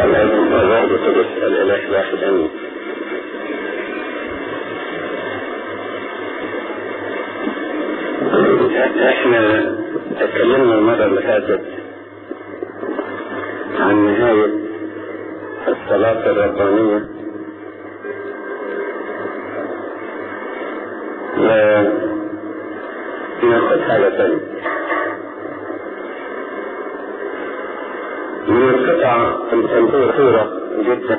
والابن والروح القدس الاله الواحد امين احنا اتكلمنا المرة اللي فاتت عن نهاية الصلاة الربانية وناخد حاجة تانية من القطع المشهورة جدا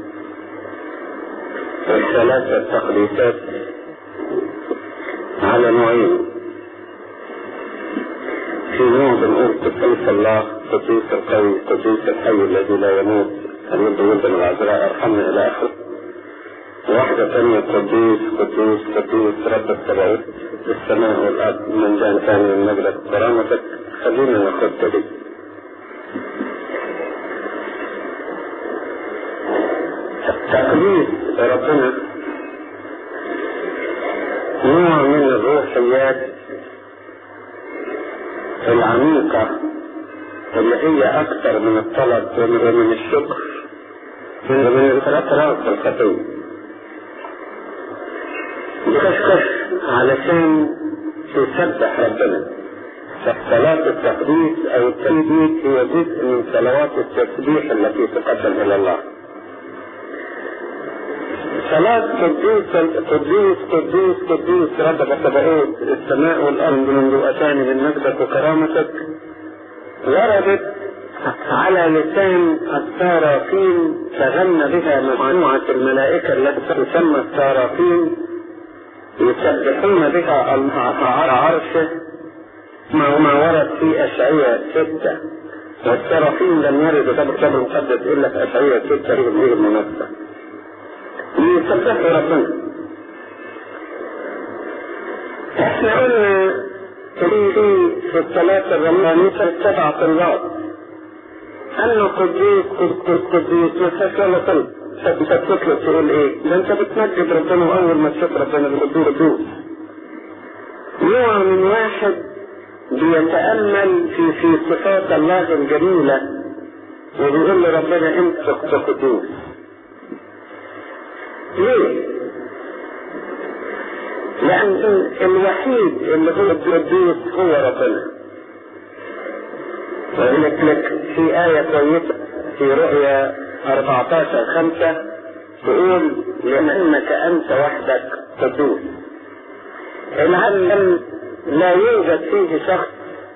الثلاثة التقديسات على نوعين في نوع بنقول قدوس الله قدوس القوي قدوس الحي الذي لا يموت الولد ولد العذراء ارحمنا الى اخره واحدة ثانية قدوس قدوس قدوس رب السماوات السماء والأرض من جان ثاني من مجلس كرامتك خلينا ناخد دي تقليد ربنا نوع من الروحيات العميقة اللي هي أكثر من الطلب ومن الشكر من الاعتراف بالخطية بتشكر علشان تسبح ربنا فصلاة التقديس أو التمجيد هي جزء من صلوات التسبيح التي تقدم إلى الله صلاة قدوس قدوس قدوس قدوس ربك السبعود السماء والأرض من ذوقتان من مجدك وكرامتك وردت على لسان السارافين تغنى بها مجموعة الملائكة التي تسمى السارافين يسبحون بها على عرشه ما ما ورد في أشعية ستة والسرافين لم يردوا في الكتاب المقدس إلا في أشعية ستة غير المناسبة ليسبحوا ربنا احنا قلنا في في الصلاة الرمضانية سبع طلاب أنه قديس قديس قديس ما فيهاش ولا طلب فتطلب تقول ايه؟ ده انت بتمجد ربنا واول ما تشوف ربنا بتقول قدوس نوع من واحد بيتأمل في في صفات الله الجميلة وبيقول لربنا انت قدوس ليه؟ لأن الوحيد اللي هو القدوس هو ربنا وقلت لك في آية كويسة في رؤيا 14 خمسة تقول لأنك أنت وحدك قدوس العالم لا يوجد فيه شخص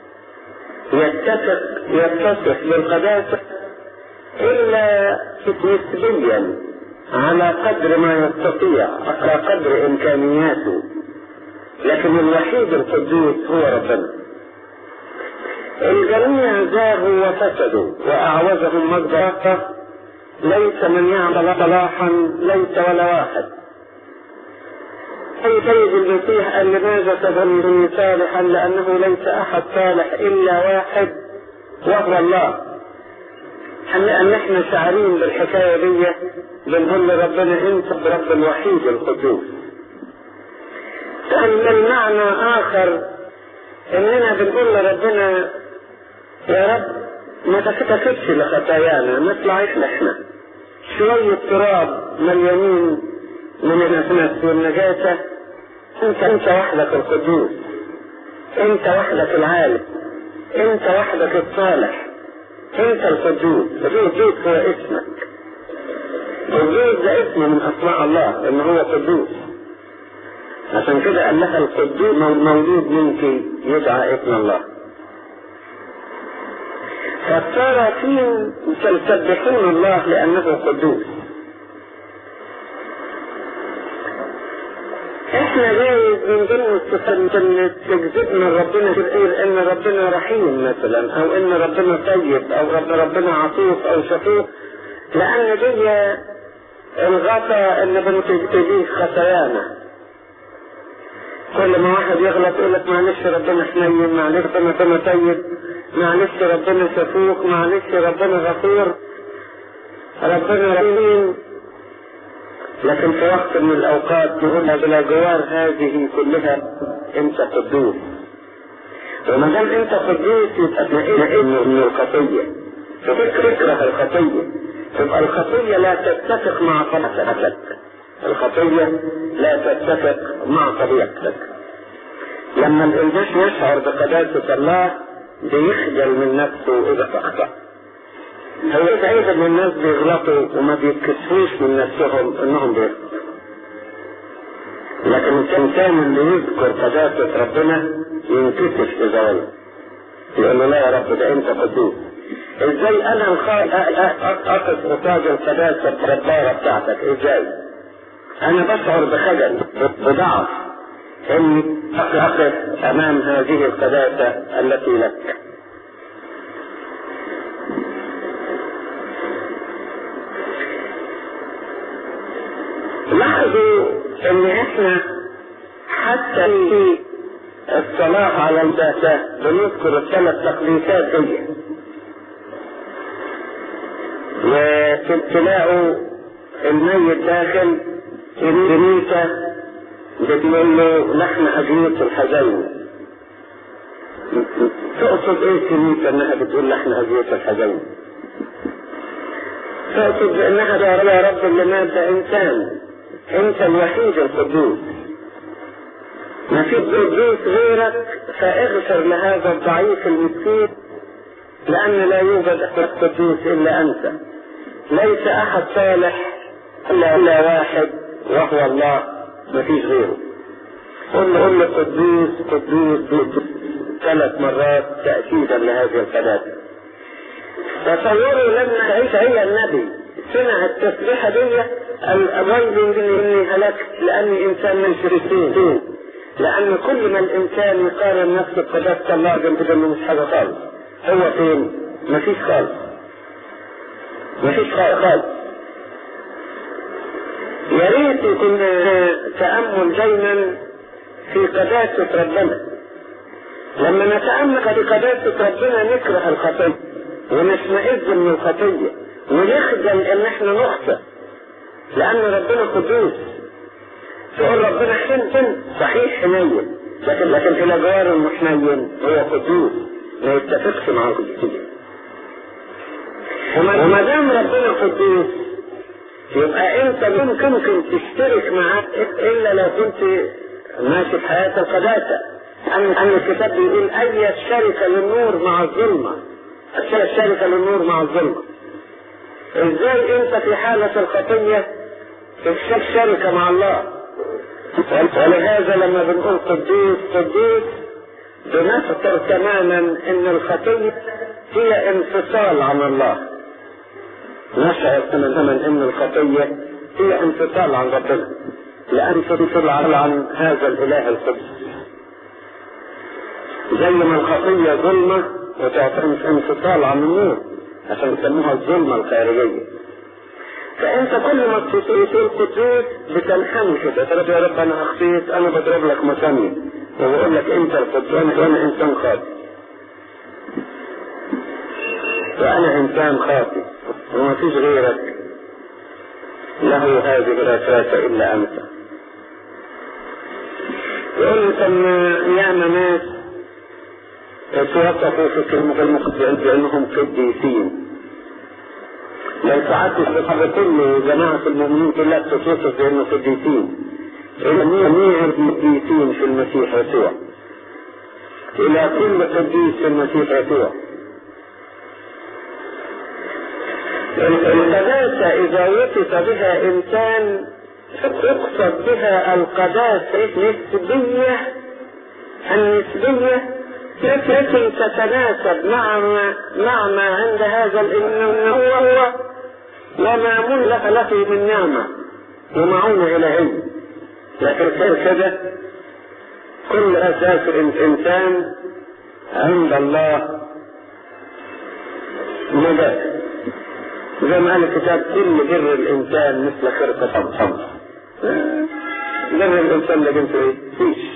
يتفق يتصف بالقداسة إلا نسبيا على قدر ما يستطيع على قدر إمكانياته لكن الوحيد القدوس هو ربنا الجميع زاغوا وفسدوا وأعوزهم مجد ليس من يعمل صلاحا ليس ولا واحد أي سيد المسيح قال لماذا تظنني صالحا لأنه ليس أحد صالح إلا واحد وهو الله لأن احنا شاعرين بالحكاية دي بنقول لربنا انت الرب الوحيد القدوس كان المعنى آخر إننا بنقول لربنا يا رب ما تكتفش لخطايانا نطلع احنا شوية تراب مليانين من النفس والنجاسة انت انت وحدك القدوس انت وحدك العالم انت وحدك الصالح انت القدوس القدوس هو اسمك القدوس ده اسم من اسماء الله ان هو قدوس عشان كده قال لها القدوس مولود منك يدعى اسم الله فالصارفين يسبحون الله لانه قدوس احنا جايز من ضمن الصفات ان تجذبنا ربنا في الخير ان ربنا رحيم مثلا او ان ربنا طيب او رب ربنا عطوف او شفوق لان دي الغطا اللي بنتجيه خطايانا كل ما واحد يغلط يقول لك معلش ربنا حنين معلش ربنا طيب معلش ربنا شفوق معلش ربنا غفور ربنا رحيم لكن في وقت من الاوقات نقول بلا جوار هذه كلها انت قدوس وما دام انت قدوس يبقى تنقل من الخطيه فتكره الخطيه تبقى الخطية لا تتفق مع طبيعتك الخطية لا تتفق مع طبيعتك لما الإنسان يشعر بقداسة الله بيخجل من نفسه إذا أخطأ هو سعيد ان الناس بيغلطوا وما بيتكسفوش من نفسهم انهم بيغلطوا لكن الانسان اللي يذكر قداسة ربنا ينكسف اذا غلط يقول له لا يا رب ده انت قدوس ازاي انا اقف قصاد القداسة الجبارة بتاعتك ازاي انا بشعر بخجل بضعف اني اقف امام هذه القداسة التي لك لاحظوا ان احنا حتى في الصلاة على الباسات بنذكر الثلاث تقديسات دي وتلاقوا الميت داخل كنيسة بتقول له نحن أجنية الحزين تقصد ايه كنيسة انها بتقول نحن أجنية الحزين تقصد بانها يا رب اللي مات ده انسان انت الوحيد القدوس ما في قدوس غيرك فاغفر لهذا الضعيف المسكين لان لا يوجد قدوس الا انت ليس احد صالح الا الا واحد وهو الله ما فيش غيره قل له قل له قدوس قدوس قدوس ثلاث مرات تأكيدا لهذه الثلاثة تصوروا لما عيسى هي النبي سمع التسبيحة دي الويل اني هلكت لاني انسان من شريكين لان كل ما الانسان يقارن نفسه بقداسة الله جنب جنبه مش حاجة خالص هو فين؟ مفيش خالص مفيش خالص يا ريت يكون تأمل دايما في قداسة ربنا لما نتأمل في قداسة ربنا نكره الخطية ونشمئز من الخطية ونخجل ان احنا نخطئ لان ربنا قدوس تقول ربنا حنين صحيح حنين لكن لكن في الاجوار المحنين هو قدوس ما يتفقش مع القدسية وما دام ربنا قدوس يبقى انت ممكن ممكن تشترك معاه الا لو كنت ماشي في حياة القداسة أن أن الكتاب بيقول أي الشركة للنور مع الظلمة الشركة للنور مع الظلمة ازاي انت في حالة الخطية تفشل شركة مع الله ولهذا لما بنقول قدوس قدوس بنفطر تماما ان الخطية هي انفصال عن الله نشعر تماما ان الخطية هي انفصال عن ربنا لأن تنفصل عن هذا الإله القدس زي ما الخطية ظلمة وتعتمد انفصال عن النور عشان يسموها الظلمة الخارجية فانت كل ما تصير قدوس بتنحني كده تقول يا رب انا اخطيت انا بضرب لك مسامي وبقول لك انت القدوس وانا انسان خاطئ وانا انسان خاطئ وما فيش غيرك له هذه الرسالة الا انت يقول لي طب ياما ناس توقفوا في كلمة المقدس بانهم قديسين لو ساعدت الصحابة كل جماعة المؤمنين كلها تتوصف بأنه قديسين جميع القديسين في المسيح يسوع إلى كل قديس في المسيح يسوع القداسة إذا وصف بها إنسان يقصد بها القداسة النسبية النسبية التي تتناسب مع ما مع ما عند هذا الإنسان هو هو وما له له من نعمة ومعونة إلهية لكن غير كده كل أساس الإنسان عند الله مدى زي ما قال الكتاب كل بر الإنسان مثل خرقة الخمر بر الإنسان ده جنسه إيه؟ فيش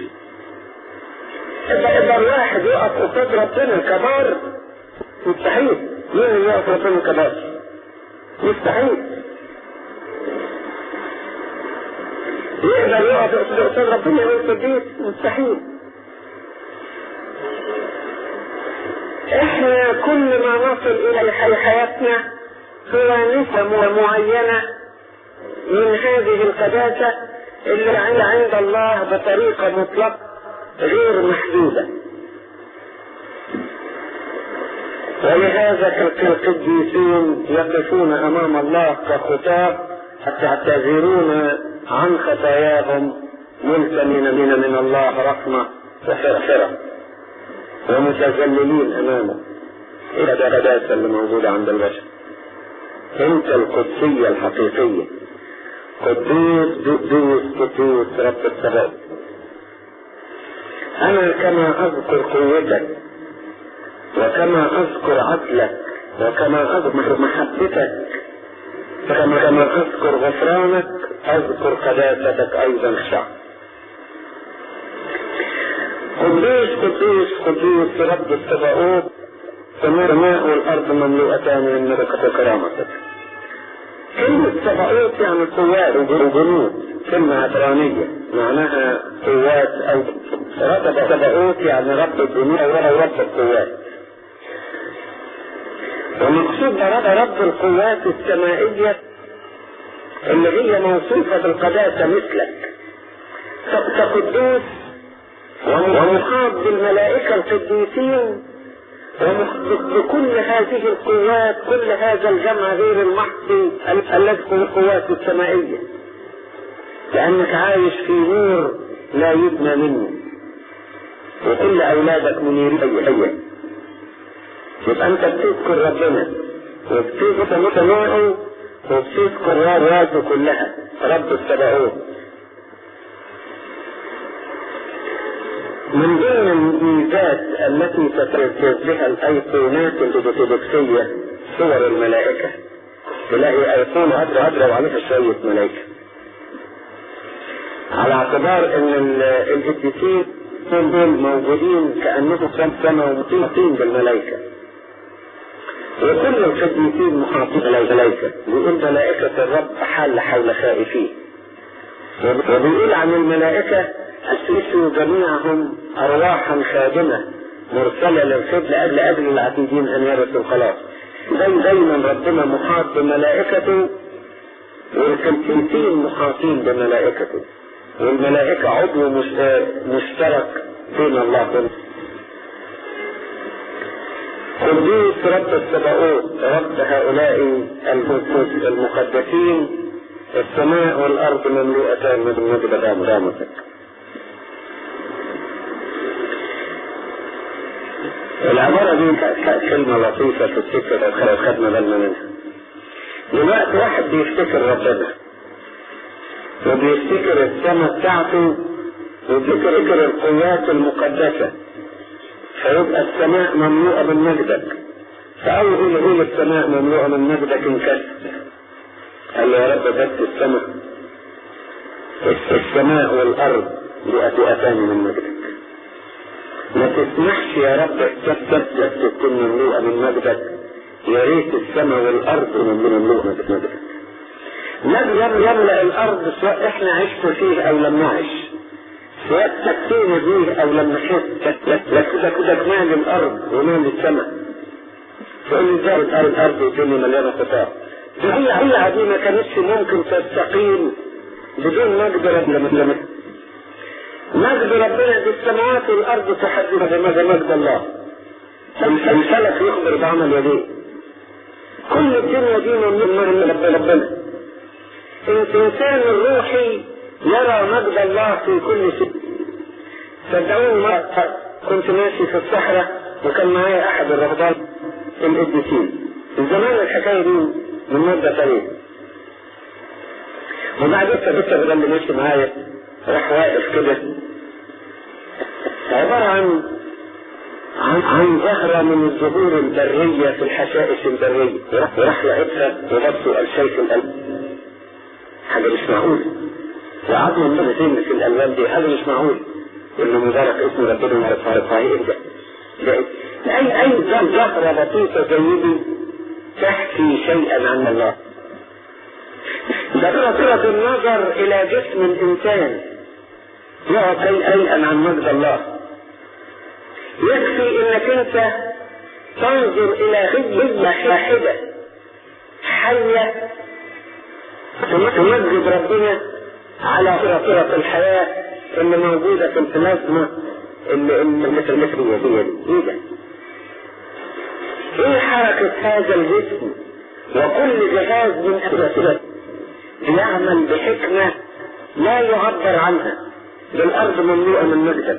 يقدر واحد يقف قصاد ربنا كبار مستحيل مين اللي يقف ربنا كبار؟ مستحيل يقدر يقف قصاد ربنا يقول قديس مستحيل احنا كل ما نصل الى حياتنا هو نسبة معينة من هذه القداسة اللي عند الله بطريقة مطلقة غير محدودة ولهذا القديسين يقفون امام الله كخطاب حتى يعتذرون عن خطاياهم ملتمين من من الله رحمة وفرفرة ومتذللين امامه ايه القداسة اللي موجودة عند البشر انت القدسية الحقيقية قدوس قدوس قدوس رب السماء انا كما اذكر قوتك وكما اذكر عدلك وكما اذكر محبتك كما كما اذكر غفرانك اذكر قداستك ايضا شعب قدوس قدوس قدوس رب السبعوت السماء والارض مملوءتان من ملكة كرامتك كلمة سبعوت يعني قوات وجنود كلمة عبرانية معناها قوات او رب سبعوت يعني رب الجنود او رب القوات ومقصود رب رب القوات السمائية اللي هي موصوفة بالقداسة مثلك كقدوس ومحاط بالملائكة القديسين بكل هذه القوات كل هذا الجمع غير المحض الذي هو القوات السمائية لأنك عايش في نور لا يبنى منه وكل أولادك منيرين أيها يبقى أنت بتذكر ربنا وبتذكر متنوعه وبتذكر رواته كلها رب السبعون من ضمن الميزات التي تتركز بها الايقونات الارثوذكسيه صور الملائكه تلاقي ايقونه ادرى ادرى وعليها شويه ملائكه على اعتبار ان القديسين دول موجودين كانهم كم سنه ومحيطين بالملائكه وكل القديسين محاطين بالملائكه بيقول ملائكه الرب حال حول خائفين وبيقول عن الملائكه أسسوا جميعهم أرواحا خادمة مرسلة للخدمة قبل قبل العتيدين أن يرثوا الخلاص زي دايما ربنا محاط بملائكته والقديسين محاطين بملائكته والملائكة عضو مشترك بين الله وبين قدوس رب السبعوت رب هؤلاء المقدسين السماء والأرض مملوءتان من مجد دامتك العبارة دي كلمة لطيفة تفتكر لو خدنا بالنا منها دلوقتي واحد بيفتكر ربنا وبيفتكر السماء بتاعته وبيفتكر القوات المقدسة فيبقى السماء مملوءة من مجدك فأول يقول السماء مملوءة من مجدك انكسر قال له يا رب بس السماء السماء والأرض بأتان من مجدك ما تسمحش يا رب تثبت تكون مملوءة من مجدك يا ريت السماء والأرض مملوءة من مجدك لم يملأ الأرض سواء احنا عشنا فيه أو لم نعش سواء تكتين فيه أو لم نحس لك كده مال الأرض ومال السماء تقول لي ازاي الأرض الأرض والدنيا مليانة قطاع هي هي دي ما كانتش ممكن تستقيم بدون مجد ربنا مجد ربنا في السماوات والارض تحدث بمجد مجد الله الفلك يخبر بعمل يديه كل الدنيا دي من رب ربنا الانسان الروحي يرى مجد الله في كل شيء صدقوني مرة كنت ماشي في الصحراء وكان معايا احد الرهبان القديسين زمان الحكايه دي من مده طويله وبعدين ثبت اللي ماشي معايا راح واقف كده عبارة عن عن عن زهرة من الزهور البرية في الحشائش البرية وراح لقيتها وبصوا الشيخ القلب حاجة مش معقول وقعدنا مرتين في الألوان دي هذا مش معقول إنه مبارك اسم ربنا ما يتعرفها يرجع أي أي زهرة لطيفة زي دي تحكي شيئا عن الله ده طرق النظر إلى جسم الإنسان يعطي شيئا عن مجد الله يكفي انك انت تنظر الى خدمة واحدة حية تمجد ربنا على صورة الحياة اللي موجودة في البلازما اللي اللي في المثلية دي ايه ده؟ ايه حركة هذا الجسم وكل جهاز من أساسه بيعمل بحكمة لا يعبر عنها بالأرض مملوءة من مجدك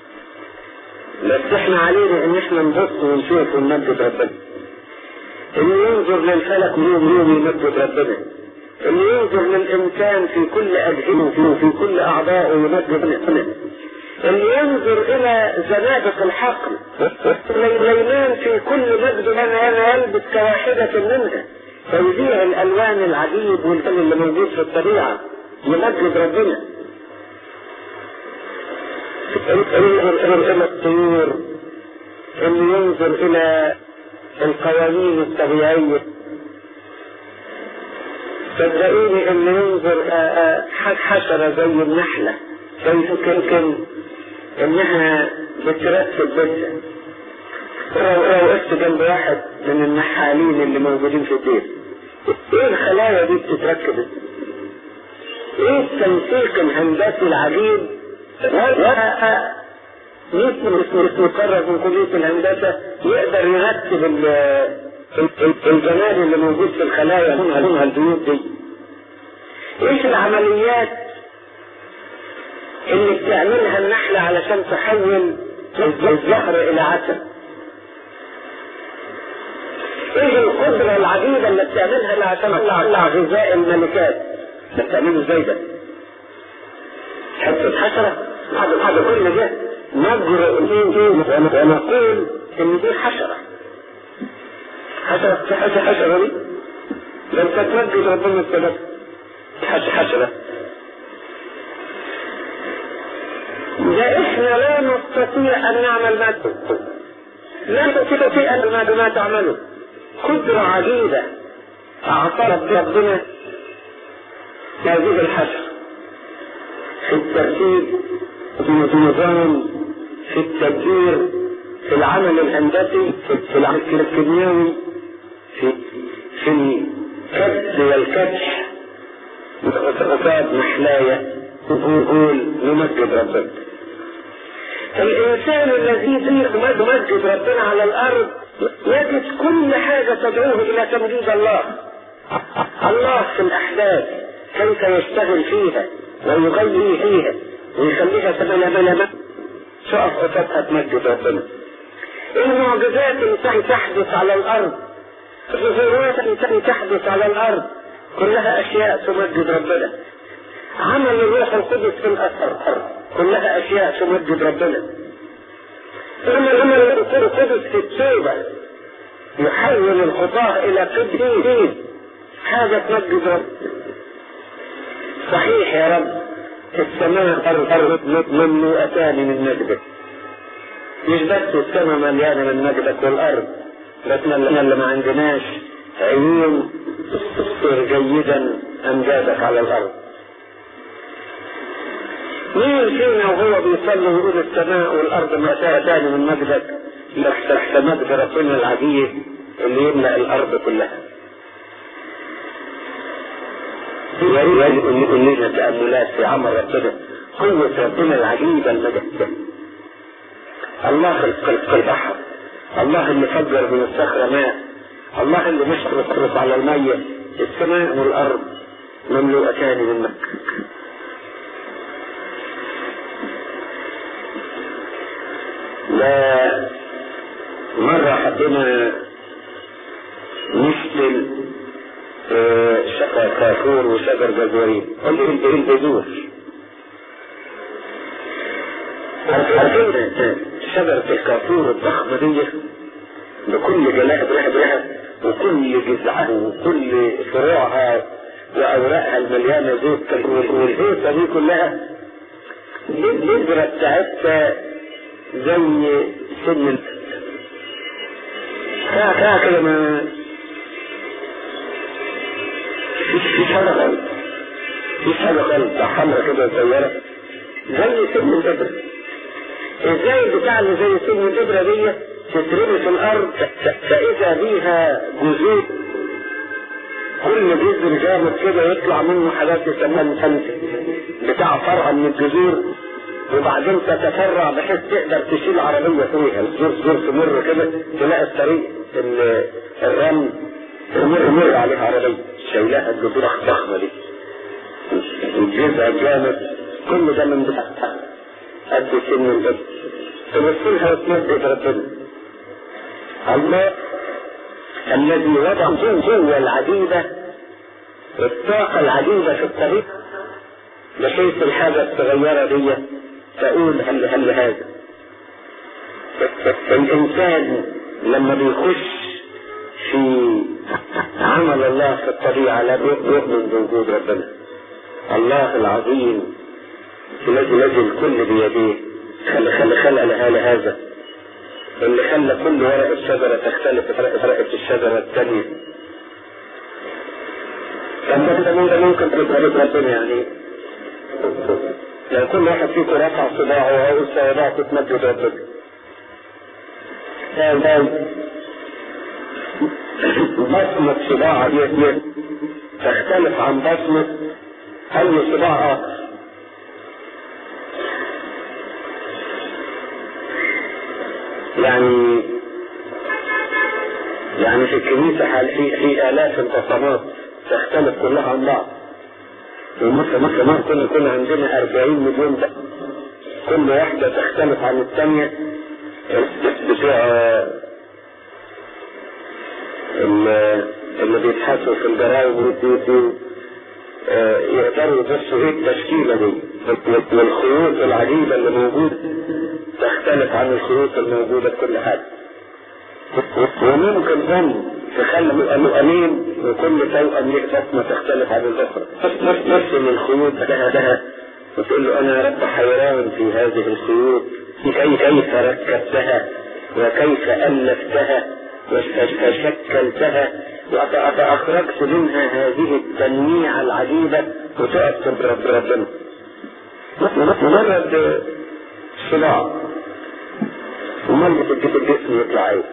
بس احنا علينا ان احنا نبص ونشوف ونمجد ربنا اللي ينظر للفلك يوم يوم يمجد ربنا اللي ينظر للإنسان في كل أجهزته في كل أعضائه يمجد ربنا اللي ينظر إلى زنادق الحقل سليمان في كل مجد أنا أنا يلبس كواحدة منها توزيع الألوان العجيب والفن اللي موجود في الطبيعة يمجد ربنا ينظر إلى الطيور اللي ينظر إلى القوانين الطبيعية صدقوني اللي ينظر حشرة زي النحلة كيف يمكن انها بترتب بيتها لو وقفت جنب واحد من النحالين اللي موجودين في البيت ايه الخلايا دي بتتركب ايه التنسيق الهندسي العجيب مين مقرر من كلية الهندسة يقدر يرتب الجمال اللي موجود في الخلايا منها منها البيوت دي ايش العمليات اللي بتعملها النحلة علشان تحول الزهر الى عسل ايه القدرة العجيبة اللي بتعملها عشان تطلع غذاء الملكات بتعمله ازاي ده حتة حشرة بعد بعد كل ده نجر ونقول ان دي حشرة حشرة حشرة حشرة دي لم تتمجد ربنا السبب حشرة حشرة ده احنا لا نستطيع ان نعمل ما لا نستطيع ان ما بما تعمله قدرة عجيبة اعطى ربنا هذه الحشرة في الترتيب في النظام في التدبير في العمل الهندسي في العمل الكيميائي في في الكبس والكبح وفاد محلاية نقول نمجد ربنا الإنسان الذي يمجد ربنا على الأرض يجد كل حاجة تدعوه إلى تمجيد الله الله في الأحداث كيف يشتغل فيها ويغير فيها ويخليها تبنى بلما تقف قصادها تمجد ربنا المعجزات التي تحدث على الأرض الظهورات التي تحدث على الأرض كلها أشياء تمجد ربنا عمل الروح القدس في الأثر كلها أشياء تمجد ربنا عمل عمل الروح القدس في التوبة يحول الخطاة إلى قديسين هذا تمجد ربنا صحيح يا رب السماء أرض مملوءتان من مجدك مش بس السماء مليانة من مجدك والأرض بس اللي ما عندناش عيون تبصر جيدا أمجادك على الأرض مين فينا وهو بيصلي ويقول السماء والأرض مليانتان من مجدك تحت مجد ربنا العجيب اللي يملأ الأرض كلها يجب ان يكون لنا تأملات في عمل ربنا قوة ربنا العجيبة المجدة الله خلق البحر الله اللي فجر من الصخرة ماء الله اللي مشرق على المية السماء والأرض مملوءتان من مكة لا مرة حبينا نشتل شجر كافور وشجر جزورين قل لي انت البذور عارفين شجرة الكافور الضخمة دي بكل جلاء لها وكل جذعها وكل فروعها واوراقها المليانة زيت والهيصة دي كلها البذرة بتاعتها زي سن كده ما في شجرة في شجرة حمرا كده صغيرة زي سن الإبرة ازاي البتاع اللي زي سن الإبرة دي تترمي في الأرض فإذا بيها جذور كل جذر جامد كده يطلع منه حاجات يسموها مفنسة بتاع فرع من الجذور وبعدين تتفرع بحيث تقدر تشيل عربية فيها الجزر جزر تمر كده تلاقي الطريق الرمل تمر مر عليها عربية شايلاها الجذور الضخمة دي الجزء جامد كل ده من بتاعها قد سن الجد تبصلها وتمد ربنا الله الذي وضع جوه العديدة الطاقة العديدة في الطريق بحيث الحاجة الصغيرة دي تقول هل هل هذا الإنسان لما بيخش في عمل الله في الطبيعة لا يؤمن بوجود ربنا الله العظيم الذي الذي الكل بيديه خلى خلى خلق لهذا اللي خلى كل ورق الشجرة تختلف ورقة الشجرة الثانية طب ده ممكن تبقى ربنا يعني لو كل واحد فيكم رفع صباعه وهو صوابعه تتمدد ربنا بصمة صباع ديت تختلف عن بصمة أي صباع آخر يعني يعني في الكنيسة في في آلاف البصمات تختلف كلها عن بعض ومثل مثل ما كنا كنا عندنا 40 مليون ده كل واحدة تختلف عن الثانية بتوع اللي بيبحثوا في الجرايد واليوتيوب يقدروا يبصوا ايه التشكيلة دي والخيوط العجيبة اللي موجودة تختلف عن الخيوط الموجودة في كل حاجة وممكن ام تخلي امين وكل توأم ليه بصمة تختلف عن الاخرى ترسم الخيوط لها لها وتقول له انا رب حيران في هذه الخيوط كيف كيف ركبتها وكيف الفتها وشكلتها وأخرجت منها هذه التنميع العجيبة وتقف رب ربنا مجرد صراع ومال بتجيب الجسم يطلع ايه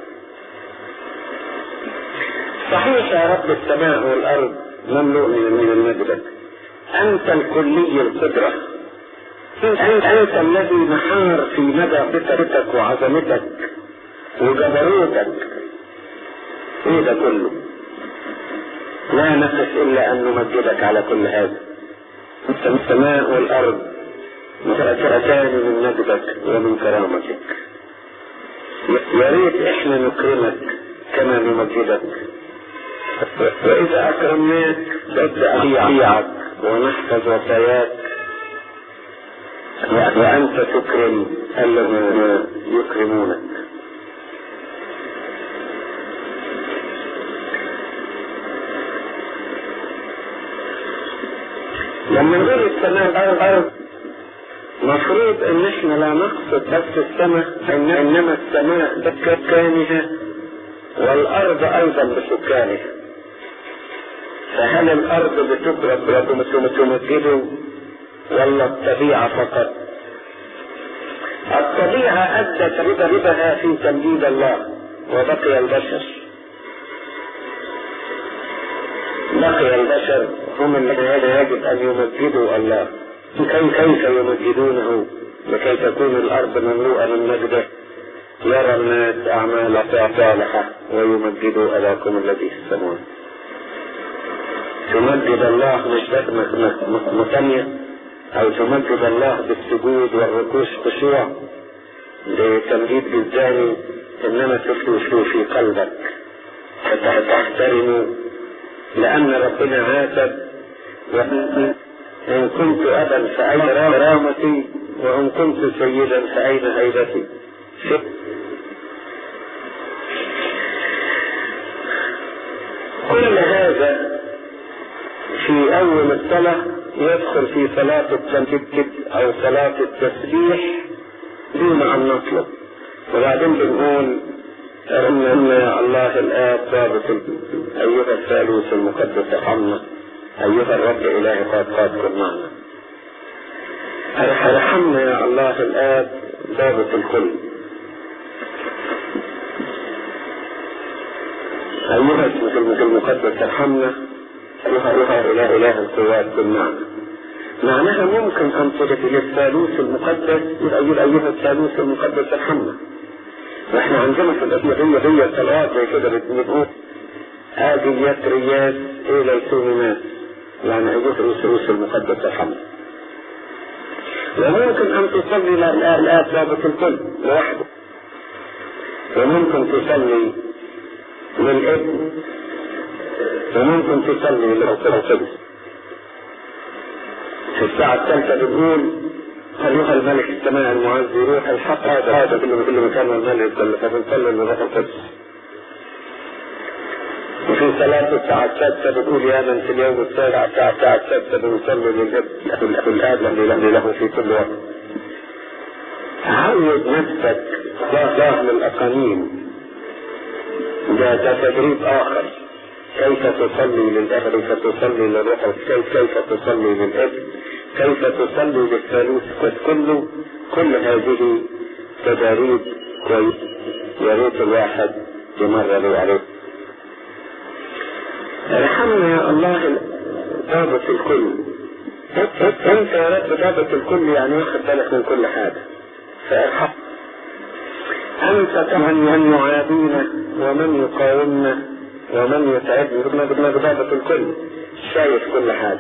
صحيح يا رب السماء والارض مملوء من المجد انت الكلي القدرة انت, انت الذي محار في مدى قدرتك وعظمتك وجبروتك ايه ده كله لا نقف الا ان نمجدك على كل هذا السماء والارض متأثرتان من مجدك ومن كرامتك يا ريت احنا نكرمك كما نمجدك واذا اكرمناك نبدا بيعك ونحفظ وصاياك وانت تكرم الذين يكرمونك لما نقول السماء الارض مفروض ان احنا لا نقصد بس السماء إن انما السماء بسكانها والارض ايضا بسكانها فهل الارض بتضرب رب تمجده ولا الطبيعة فقط الطبيعة ادت ربها في تمجيد الله وبقي البشر بقي البشر هم الذين يجب ان يمجدوا الله كيف كيف يمجدونه لكي تكون الارض مملوءه من مجده يرى الناس اعمال صالحه ويمجدوا اباكم الذي في السماوات تمجد الله مش مثنية او تمجد الله بالسجود والركوش خشوع لتمجيد بالزاني انما تفلو في قلبك فتحترم لان ربنا عاتب إن كنت أبا فأين كرامتي وإن كنت سيدا فأين هيبتي كل هذا في أول الصلاة يدخل في صلاة التمجد أو صلاة التسبيح دون أن نطلب وبعدين بنقول أن الله الآب ضابط أيها الثالوث المقدس ارحمنا أيها الرب إلهي قد قد كن معنا ارحمنا يا الله الآب ضابط الكل أيها اسمك المقدس ارحمنا إلى إله القوات بالمعنى معناها ممكن أن تضف للثالوث المقدس يبقى يقول أيها الثالوث المقدس ارحمنا واحنا عندنا في الأسلوبية هي صلوات زي كده بنقول آجيات رياس إلى السومنات يعني أيها الثالوث المقدس ارحمنا وممكن أن تصلي للآب ضابط الكل لوحده وممكن تصلي للابن وممكن تصلي للقدس في الساعة الثالثة بنقول أيها الملك السماء المعزي روح الحق هذا هذا كل كل مكان الملك فبنصلي لروح القدس وفي صلاة الساعة السادسة بتقول يا من في اليوم السابع الساعة الساعة السادسة بنصلي للأب الآدم له في كل وقت. عود نفسك ظاهر الأقانيم ده ده تدريب آخر كيف تصلي للأب كيف تصلي للروح كيف كيف تصلي للابن كيف تصلي للثالوث كله كل هذه تداريب كويس يا ريت الواحد يمرر عليه ارحمنا يا الله ضابط الكل انت يا رب ضابط الكل يعني واخد بالك من كل حاجه فارحم انت كمن من يعادينا ومن يقاومنا ومن يتعبنا بدنا ضابط الكل شايف كل حاجه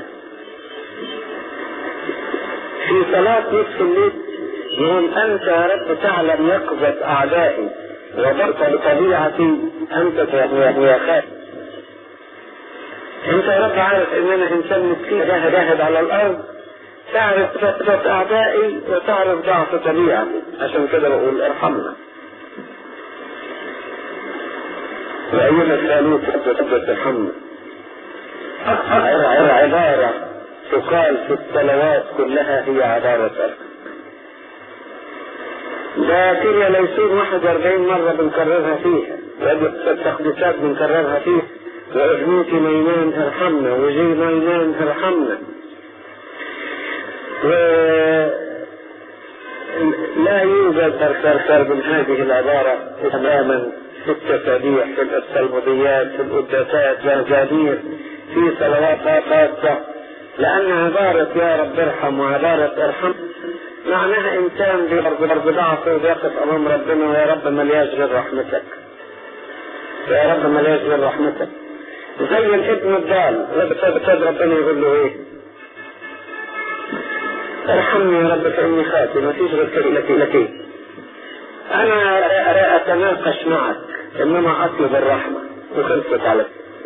في صلاة نصف الليل يقول أنت يا رب تعلم يقظة أعدائي وضبط بطبيعتي أنت يا خالق انت يا رب عارف ان انا انسان مسكين جاهد جاهد على الارض تعرف فترة اعدائي وتعرف ضعف طبيعتي عشان كده بقول ارحمنا وايها الثالوث تبدأ ترحمنا عبارة تقال في الصلوات كلها هي عبارة ده كده ليسون 41 مرة بنكررها فيها والتقديسات بنكررها فيها وابنوك ميمان ارحمنا وجي ميمان ارحمنا و لا يوجد أكثر من هذه العبارة تماما في التسابيح في التلموديات في القداسات جماهير في صلوات خاصة لأن عبارة يا رب ارحم وعبارة ارحم معناها إنسان بضرب ضعفه وبيقف أمام ربنا ويا رب ملياش غير رحمتك يا رب ملياش غير رحمتك زي الابن الضال بسبب ربنا يقول له ايه ارحمني يا رب فاني خاطئ ما فيش غير كلمتي لك انا اتناقش معك انما اطلب الرحمه وخلصت على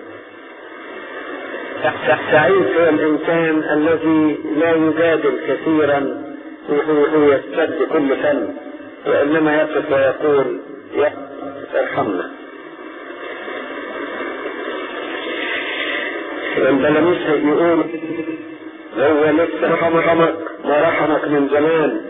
سعيد هو الانسان الذي لا يجادل كثيرا ويستد كل فن وانما يقف ويقول يا ارحمنا البلاميس يقول هو لسه رحمك ما رحمك من زمان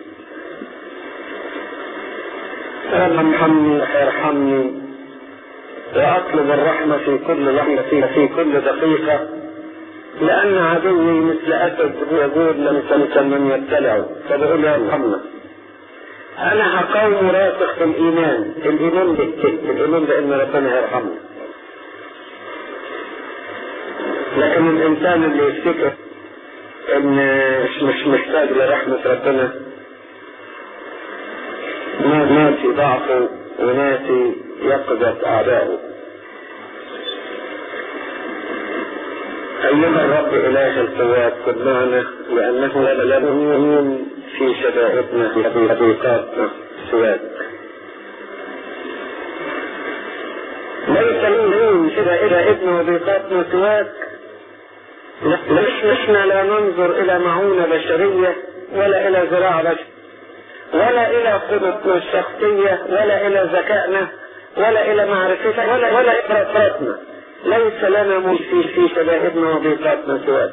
ارحمني ارحمني واطلب الرحمة في كل لحظة في, في كل دقيقة لأن عدوي مثل أسد يقول لم تمكن من يبتلعه فبقول يا ارحمنا أنا هقوم راسخ في الإيمان الإيمان بالكذب الإيمان بأن ربنا يرحمنا لكن الانسان اللي يفتكر ان مش مش محتاج لرحمة ربنا ناسي ضعفه وناسي يقظة اعدائه أيها الرب إله القوات قد معنا لأنه لم يؤمن في شدائدنا في حقيقاتنا سواك ليس من شدائدنا وضيقاتنا سواك نحن لا ننظر الى معونة بشرية ولا الى زراعة بشر ولا الى قدرتنا الشخصية ولا الى ذكائنا ولا الى معرفتنا ولا ولا اقراءاتنا ليس لنا مشي في شدائدنا وضيقاتنا سواك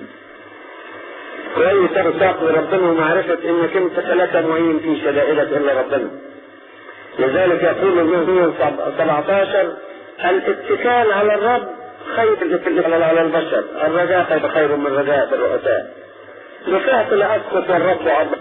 كويس ارزاق ربنا ومعرفة انك انت لا معين في شدائدك الا ربنا لذلك يقول النبي 17 الاتكال على الرب خير على البشر الرجاء خير من رجاء الرؤساء رفعت لأسقط الرب عبد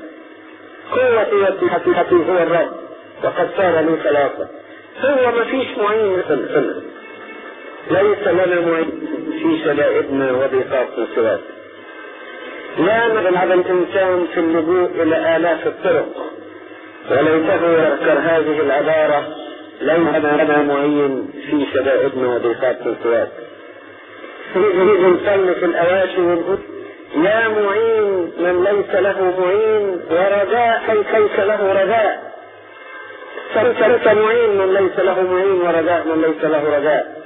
قوتي حقيقتي هو الرب وقد صار لي ثلاثة هو ما فيش معين في السنة ليس لنا معين في شدائدنا وضيقاتنا سواك لا نغل على الإنسان في اللجوء إلى آلاف الطرق وليته يذكر هذه العبارة ليس لنا معين في شدائدنا وضيقاتنا سواك نريد نصلي في الأواشي ونقول يا معين من ليس له معين ورجاء ليس له رجاء فليس معين من ليس له معين ورجاء من ليس له رجاء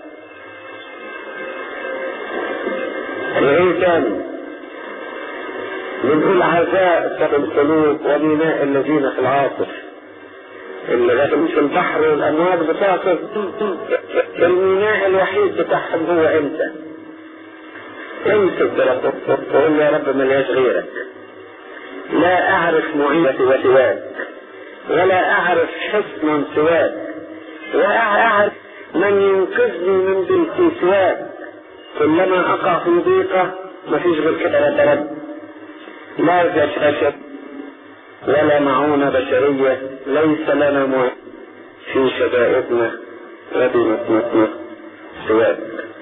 وإيه ثاني بنقول عزاء سب القلوب وميناء الذين في العاصف اللي غادرين في البحر والامواج بتعصف الميناء الوحيد بتاعهم هو انت امسك بربك وقول يا رب ملياش غيرك لا اعرف معينتي وسواك ولا اعرف حسنا سواك ولا اعرف من ينقذني من ضيقي سواك كلما اقع في ضيقه مفيش غير كده يا رب لا جشاشة ولا معونة بشرية ليس لنا معين في شدائدنا وبمثنتنا سواك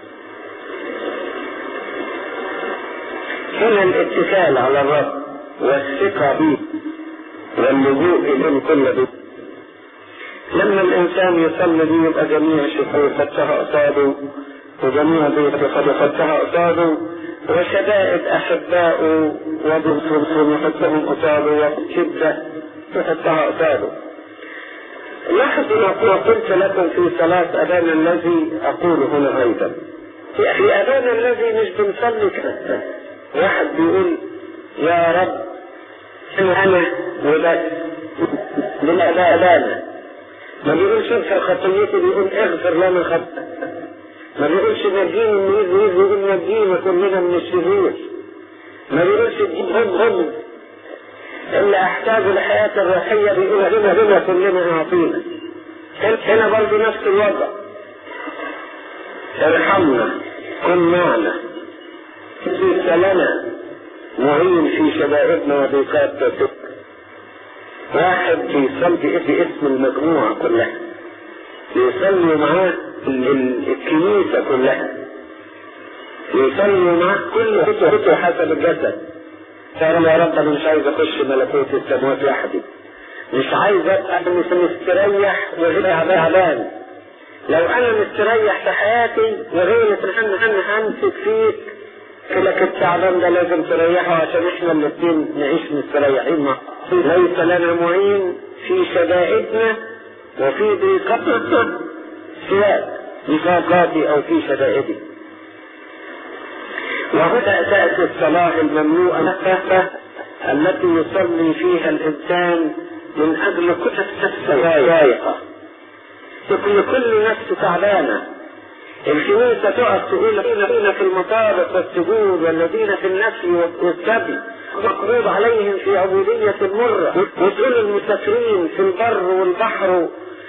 هنا الاتكال على الرب والثقة به واللجوء إليه كل به لما الإنسان يصلي به يبقى جميع الشكور خدتها قصاده وجميع ضيقه قد خدتها قصاده وشدائد أحبائه وبالفرص يحطهم قصاده وشدة يحطها قصاده لاحظوا ما قلت لكم في صلاة أبانا الذي أقول هنا أيضا في أبانا الذي مش بنصلي كده واحد بيقول يا رب أنا وبس لا لا لا ما بيقولش اغفر خطيتي بيقول اغفر لنا خطأ ما بيقولش نجيني من ايد وايد بيقول نجينا كلنا من الشرير ما بيقولش تجيب هم هم اللي احتاج الحياة الروحية بيقول هنا هنا كلنا اعطينا هنا برضه نفس الوضع ارحمنا كن معنا ليس لنا معين في شدائدنا وضيقات تسك واحد بيصلي باسم المجموعة كلها بيصلي معاه الكنيسة كلها يصلي معاه كل خطوة حسب الجسد قال يا رب انا مش عايز اخش ملكوت السماوات وحدي مش عايز ابقى مستريح وغير تعبان لو انا مستريح في حياتي وغير انا انا همسك فيك لك التعبان ده لازم تريحه عشان احنا الاثنين نعيش مستريحين مع ليس لنا معين في شدائدنا وفي ضيقتنا سواك نفاقاتي او في شدائدي وهنا تأتي الصلاة المملوءة نفسه التي يصلي فيها الإنسان من أجل كل نفس ضايقة تكون كل نفس تعبانة الكنيسة تقف تقول الذين في المطابق والسجود والذين في النفي والسبي مقبوض عليهم في عبودية مرة وتقول المسافرين في البر والبحر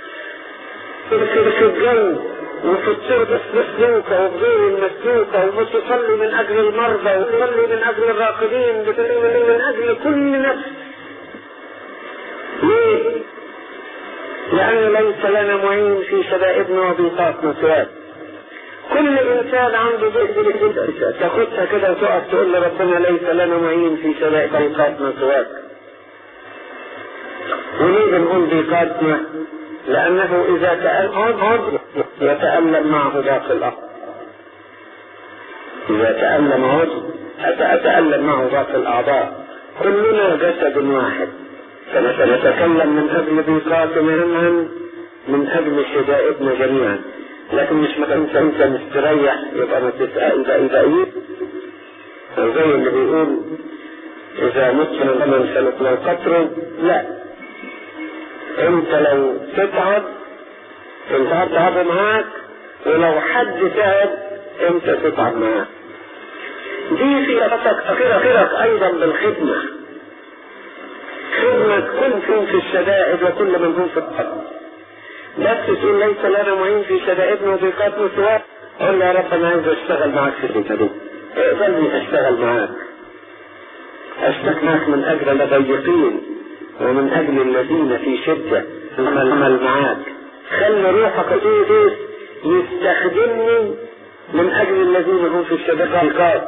في الجو وفي التربة المسلوكة وفي غير المسلوكة وتصلي من أجل المرضى وتصلي من أجل الراقدين وتصلي من أجل كل نفس ليه؟ لأن ليس لنا معين في شدائدنا وضيقاتنا سواك كل إنسان عنده ضيق تاخدها كده وتقف تقول لربنا ليس لنا معين في شدائد ضيقاتنا سواك وليه بنقول ضيقاتنا؟ لأنه إذا تألم يتألم معه باقي الأرض إذا تألم عضو أتألم معه باقي الأعضاء كلنا جسد واحد فنتكلم من أجل ضيقاتنا جميعا من أجل شدائدنا جميعا لكن مش ما انت انت مستريح يبقى ما تسأل ده إذا إيه زي اللي بيقول إذا مت من زمن سلك لو قطره لا انت لو تتعب انت هتتعب معاك ولو حد تعب انت تتعب معاك دي في اخرك ايضا بالخدمة خدمة كن فين في الشدائد وكل من هم في الارض بس تقول ليس لنا معين في شدائدنا وضيقاتنا سواء قول يا رب انا عايز اشتغل معاك في الحته دي اقبلني اشتغل معاك اشتغل معاك من اجل الضيقين ومن أجل الذين في شدة العمل معاك خلي روحك تقول يستخدمني من أجل الذين هم في الشبكات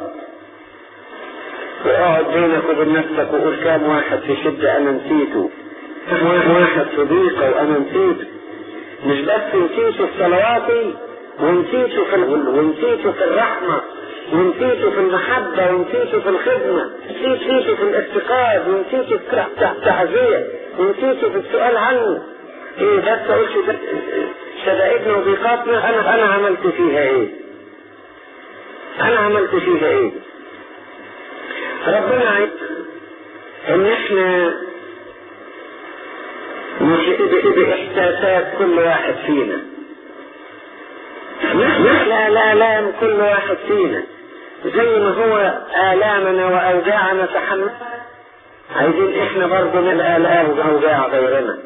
واقعد بينك وبين نفسك وقول كام واحد في شدة أنا نسيته كم واحد في ضيقة وأنا نسيته مش بس نسيته في صلواتي ونسيته في الغل ونسيته في الرحمة ونسيته في المحبة ونسيته في الخدمة ونسيته في الافتقاد ونسيته في التعزية ونسيته في السؤال عنه ايه بس اقول شدائدنا وضيقاتنا انا انا عملت فيها ايه انا عملت فيها ايه ربنا عايز ان احنا نحس باحساسات كل واحد فينا لا لا لا كل واحد فينا زي ما هو آلامنا وأوجاعنا تحمل عايزين احنا برضه نلقى آلام وأوجاع غيرنا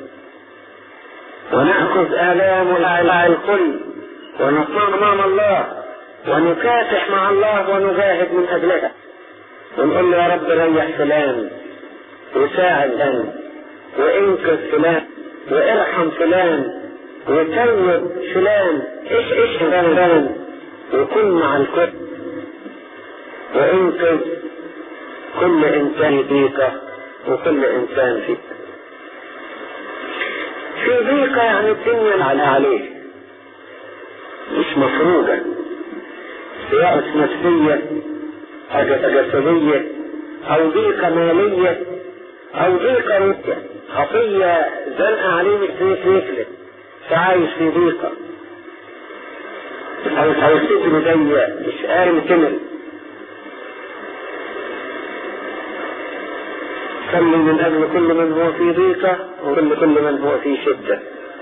ونأخذ آلام الكل ونصنع أمام الله ونكافح مع الله ونجاهد من أجلها ونقول له يا رب ريح فلان وساعد فلان وانقذ فلان وارحم فلان وتوب فلان ايش ايش فلان وكن مع الكل وانقذ كل انسان ضيقه وكل انسان فيك في ضيقه يعني الدنيا على عليه مش مفروضه سواء نفسيه أو جسدية أو ضيقة مالية أو ضيقة روحية خطية زنقة عليه مش يفلت فعايش في ضيقة أو أو سجن ضيق مش قارم كمل صلي من أجل كل من هو في ضيقة وكل كل من هو في شدة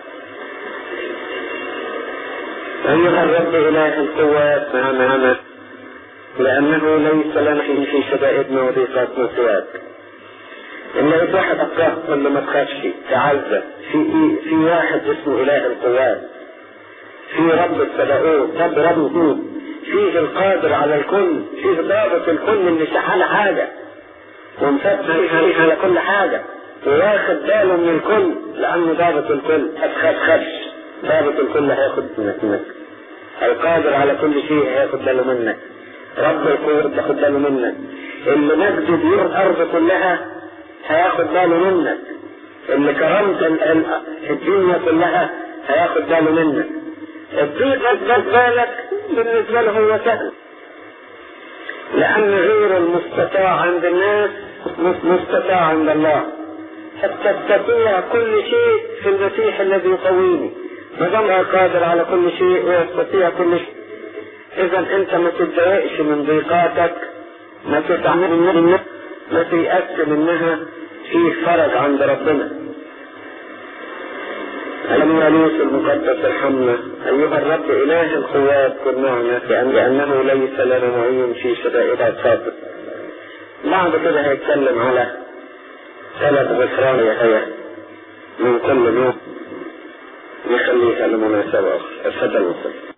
أيها الرب إله القوات معنا لأنه ليس لنا في شدائدنا وضيقاتنا سواك إن لقيت واحد أقرأ ولا ما تخافش تعزى في في واحد اسمه إله القوات في رب السباؤوت رب رب الكون فيه القادر على الكل فيه ضابط الكل اللي شحال حاجة ومفتح عليه على كل حاجة وواخد باله من الكل لأنه ضابط الكل أتخاف خافش ضابط الكل هياخد منك القادر على كل شيء هياخد باله منك رب القوة تاخد باله منك اللي مجد بيور الارض كلها هياخد باله منك اللي كرمت الدنيا كلها هياخد باله منك الضيق اثبت بالك بالنسبة له هو سهل لأن غير المستطاع عند الناس مستطاع عند الله تستطيع كل شيء في المسيح الذي يقويني ما دام قادر على كل شيء ويستطيع كل شيء اذا انت ما تتضايقش من ضيقاتك ما تتعمل منها ما تيأس منها في فرج عند ربنا أيها اليوس المقدس ارحمنا أيها الرب إله القوات كن معنا لأنه ليس لنا معين في شدائد خاطئ بعد كده هيتكلم على ثلاث غفران يا هيا من كل نوع نخليها لمناسبة أخرى اتفضل